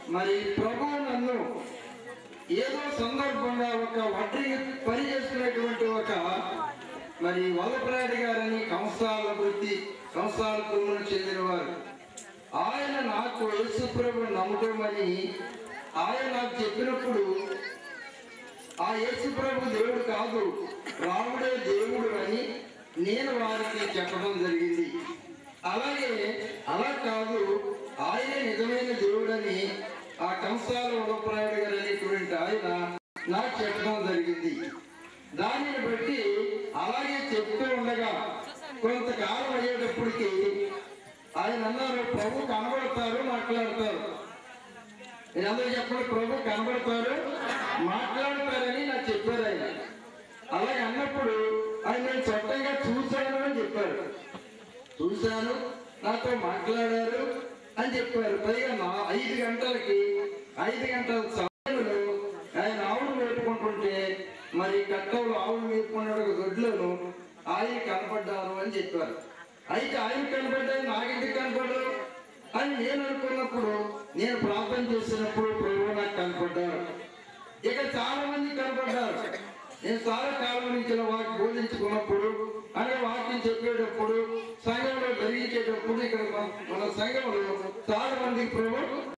మరి ప్రభు నన్ను ఏదో సందర్భంగా ఒక వడ్డీ పని చేసుకునేటువంటి ఒక మరి వల్లప్రాయుడు గారని కంసాల వృత్తి కంసాల కుటుంబం చెందినవారు ఆయన నాకు యేసు ప్రభు నమ్మటమని ఆయన నాకు చెప్పినప్పుడు ఆ యేసు ప్రభు దేవుడు కాదు రాముడే దేవుడు అని నేను వారికి చెప్పడం జరిగింది అలాగే అలా కాదు ఆయనే నిజమైన దేవుడని ఆ కంసాల వడప్రాయుడు గారు అనేటువంటి ఆయన నాకు చెప్పడం జరిగింది దానిని బట్టి అలాగే చెప్తూ ఉండగా కొంతకాలం అయ్యేటప్పటికి ఆయన అన్నారు ప్రభు కనబడతారు మాట్లాడతారు మీరందరూ చెప్పండి ప్రభు కనబడతారు మాట్లాడతారని నాకు చెప్పారు ఆయన అలాగే అన్నప్పుడు ఆయన నేను చట్టంగా చూశాను అని చెప్పారు చూశాను నాతో మాట్లాడారు అని చెప్పారు పైగా నా ఐదు గంటలకి ఐదు గంటల సమయంలో ఆయన ఆవులు మేపుకుంటుంటే మరి కట్టవులు ఆవులు మేపుకున్నాడు ఒక దొడ్లను ఆయన కనపడ్డారు అని చెప్పారు అయితే ఆయన కనపడ్డారు నాకెందుకు కనపడ్డారు అని నేను అనుకున్నప్పుడు నేను ప్రార్థన చేసినప్పుడు ప్రభు నాకు కనపడ్డారు ఇక చాలా మంది కనపడ్డారు నేను చాలా కాలం నుంచి ఇలా వాకి బోధించుకున్నప్పుడు అనే వాక్యం చెప్పేటప్పుడు సంఘంలో జరిగించేటప్పుడు ఇక్కడ మన- మన సంఘంలో చాలా మందికి ప్రభు